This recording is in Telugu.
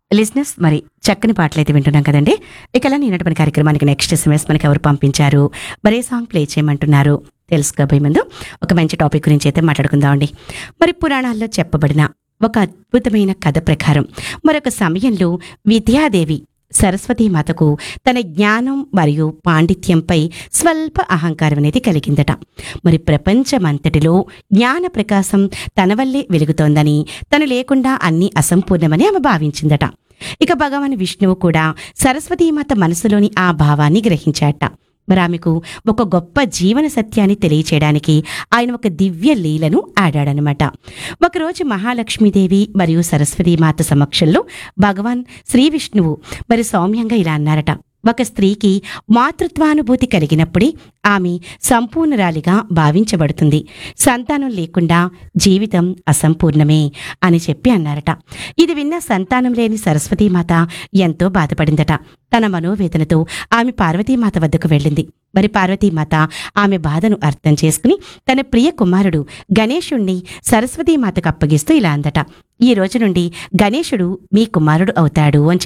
లిజినెస్ మరి చక్కని పాటలు అయితే వింటున్నాం కదండి ఇక అలా నేనటువంటి కార్యక్రమానికి నెక్స్ట్ ఎస్ఎంఎస్ మనకి ఎవరు పంపించారు మరే సాంగ్ ప్లే చేయమంటున్నారు తెలుసుకోబోయే ముందు ఒక మంచి టాపిక్ గురించి అయితే మాట్లాడుకుందామండి మరి పురాణాల్లో చెప్పబడిన ఒక అద్భుతమైన కథ ప్రకారం మరొక సమయంలో విద్యాదేవి సరస్వతీమాతకు తన జ్ఞానం మరియు పాండిత్యంపై స్వల్ప అహంకారం అనేది కలిగిందట మరి ప్రపంచమంతటిలో జ్ఞాన ప్రకాశం తన వల్లే వెలుగుతోందని తను లేకుండా అన్నీ అసంపూర్ణమని ఆమె భావించిందట ఇక భగవాన్ విష్ణువు కూడా సరస్వతీమాత మనసులోని ఆ భావాన్ని గ్రహించాట మరి ఆమెకు ఒక గొప్ప జీవన సత్యాన్ని తెలియచేయడానికి ఆయన ఒక దివ్య లీలను ఆడాడనమాట ఒకరోజు మహాలక్ష్మీదేవి మరియు సరస్వతీమాత సమక్షంలో భగవాన్ శ్రీ విష్ణువు మరి సౌమ్యంగా ఇలా అన్నారట ఒక స్త్రీకి మాతృత్వానుభూతి కలిగినప్పుడే ఆమె సంపూర్ణరాలిగా భావించబడుతుంది సంతానం లేకుండా జీవితం అసంపూర్ణమే అని చెప్పి అన్నారట ఇది విన్న సంతానం లేని సరస్వతీమాత ఎంతో బాధపడిందట తన మనోవేదనతో ఆమె పార్వతీమాత వద్దకు వెళ్ళింది మరి పార్వతీమాత ఆమె బాధను అర్థం చేసుకుని తన ప్రియ కుమారుడు గణేశుణ్ణి సరస్వతీమాతకు అప్పగిస్తూ ఇలా అందట ఈ రోజు నుండి గణేశుడు మీ కుమారుడు అవుతాడు అని